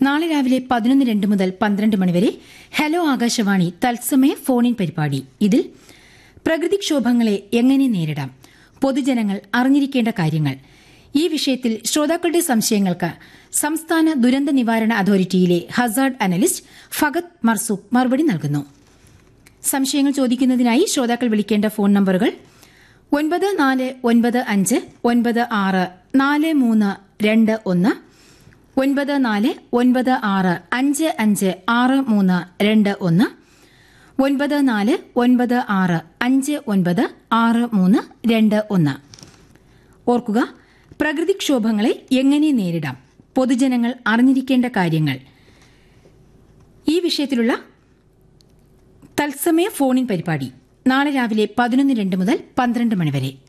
നാളെ രാവിലെ പതിനൊന്ന് രണ്ട് മുതൽ പന്ത്രണ്ട് മണിവരെ ഹലോ ആകാശവാണി തത്സമയ ഫോണിൻ പരിപാടി ഇതിൽ പ്രകൃതിക്ഷോഭങ്ങളെ എങ്ങനെ നേരിടാം പൊതുജനങ്ങൾ അറിഞ്ഞിരിക്കേണ്ട കാര്യങ്ങൾ ഈ വിഷയത്തിൽ ശ്രോതാക്കളുടെ സംശയങ്ങൾക്ക് സംസ്ഥാന ദുരന്ത നിവാരണ അതോറിറ്റിയിലെ ഹസാർഡ് അനലിസ്റ്റ് ഫഗത് മർസൂഖ് മറുപടി നൽകുന്നു സംശയങ്ങൾ ചോദിക്കുന്നതിനായി ശ്രോതാക്കൾ വിളിക്കേണ്ട ഫോൺ നമ്പറുകൾ ഒൻപത് നാല് ഒൻപത് അഞ്ച് ഒൻപത് ആറ് നാല് മൂന്ന് രണ്ട് ഒന്ന് ഒൻപത് നാല് ഒൻപത് ആറ് അഞ്ച് അഞ്ച് ആറ് മൂന്ന് രണ്ട് ഒന്ന് ഒൻപത് നാല് ഒൻപത് ആറ് അഞ്ച് ഒൻപത് ആറ് മൂന്ന് രണ്ട് ഒന്ന് ഓർക്കുക പ്രകൃതിക്ഷോഭങ്ങളെ എങ്ങനെ നേരിടാം പൊതുജനങ്ങൾ അറിഞ്ഞിരിക്കേണ്ട കാര്യങ്ങൾ ഈ വിഷയത്തിലുള്ള തത്സമയ ഫോണിൻ പരിപാടി നാളെ രാവിലെ പതിനൊന്ന് രണ്ട് മുതൽ പന്ത്രണ്ട് മണിവരെ